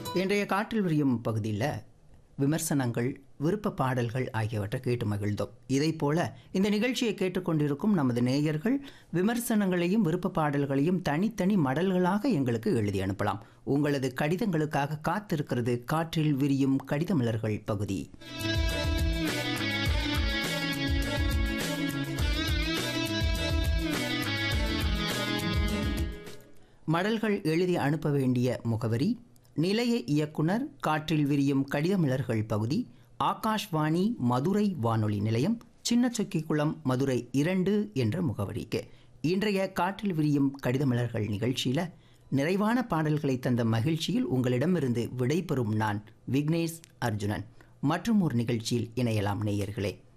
இன்றைய காற்றில் விரியும் பகுதியில் விமர்சனங்கள் விருப்ப பாடல்கள் ஆகியவற்றை கேட்டு மகிழ்ந்தோம் இதைப் போல இந்த நிகழ்ச்சியை கேட்டுக்கொண்டிருக்கும் நமது நேயர்கள் விமர்சனங்களையும் விருப்ப பாடல்களையும் தனித்தனி மடல்களாக எங்களுக்கு எழுதி அனுப்பலாம் உங்களது கடிதங்களுக்காக காத்திருக்கிறது காற்றில் விரியும் கடிதமலர்கள் பகுதி மடல்கள் எழுதி அனுப்ப வேண்டிய முகவரி நிலைய இயக்குனர் காற்றில் விரியும் கடிதமலர்கள் பகுதி ஆகாஷ்வாணி மதுரை வானொலி நிலையம் சின்னச்சொக்கிக்குளம் மதுரை இரண்டு என்ற முகவரிக்கு இன்றைய காற்றில் விரியும் கடிதமலர்கள் நிகழ்ச்சியில் நிறைவான பாடல்களை தந்த மகிழ்ச்சியில் உங்களிடமிருந்து விடைபெறும் நான் விக்னேஷ் அர்ஜுனன் மற்றும் ஒரு நிகழ்ச்சியில் இணையலாம் நேயர்களே